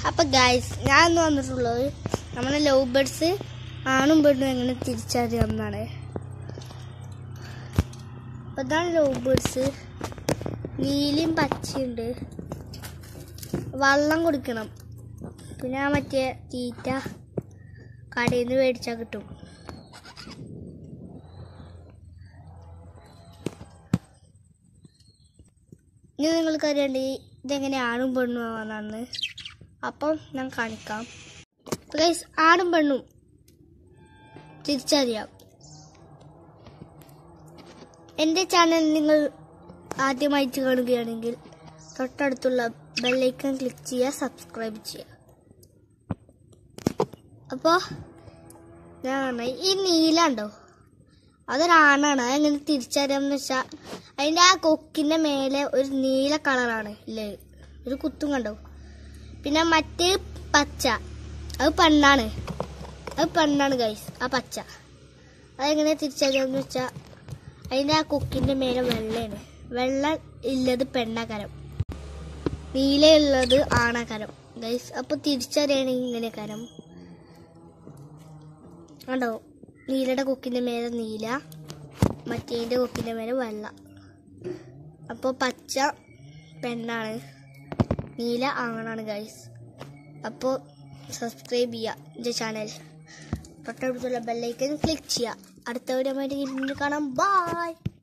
അപ്പൊ ഗൈസ് ഞാൻ ഇന്ന് വന്നിട്ടുള്ളത് നമ്മുടെ ലവ് ബേർഡ്സ് ആണും പെണ്ണും എങ്ങനെ തിരിച്ചറിയാം എന്നാണ് അപ്പൊ ഇതാണ് ലവ് ബേർഡ്സ് നീലയും പച്ചയുണ്ട് വെള്ളം കൊടുക്കണം പിന്നെ ആ മറ്റേ തീറ്റ കടയിൽ നിന്ന് മേടിച്ചാൽ കിട്ടും ഇനി നിങ്ങൾക്ക് അറിയണ്ടേ ഇതെങ്ങനെ ആണും പെണ്ണും ആവാന്നാണ് അപ്പം ഞാൻ കാണിക്കാം ഗൈസ് ആണും പെണ്ണും തിരിച്ചറിയാം എൻ്റെ ചാനൽ നിങ്ങൾ ആദ്യമായിട്ട് കാണുകയാണെങ്കിൽ തൊട്ടടുത്തുള്ള ബെല്ലൈക്കൺ ക്ലിക്ക് ചെയ്യുക സബ്സ്ക്രൈബ് ചെയ്യുക അപ്പോൾ ഞാൻ പറഞ്ഞ ഈ നീല ഉണ്ടോ അതൊരാണാണ് അതെങ്ങനെ തിരിച്ചറിയാമെന്ന് വെച്ചാൽ അതിൻ്റെ ആ കൊക്കിൻ്റെ മേലെ ഒരു നീല കളറാണ് ഇല്ലേ ഒരു കുത്തും കണ്ടോ പിന്നെ മറ്റേ പച്ച അത് പെണ്ണാണ് അത് പെണ്ണാണ് ഗൈസ് ആ പച്ച അതെങ്ങനെ തിരിച്ചറിയാമെന്ന് വെച്ചാൽ അതിൻ്റെ ആ കൊക്കിൻ്റെ മേലെ വെള്ളയാണ് വെള്ള ഉള്ളത് പെണ്ണാകരം നീലയുള്ളത് ആണാകരം ഗൈസ് അപ്പോൾ തിരിച്ചറിയണമെങ്കിൽ ഇങ്ങനെ കരം കണ്ടോ നീലയുടെ കൊക്കിൻ്റെ മേലെ നീല മറ്റേൻ്റെ കൊക്കിൻ്റെ മേലെ വെള്ള അപ്പോൾ പച്ച പെണ്ണാണ് നീല ആണാണ് ഗൈസ് അപ്പോൾ സബ്സ്ക്രൈബ് ചെയ്യുക എൻ്റെ ചാനൽ തൊട്ടടുത്തുള്ള ബെല്ലൈക്കൻ ക്ലിക്ക് ചെയ്യുക അടുത്ത വീഡിയോ ആയിട്ട് കാണാം ബായ്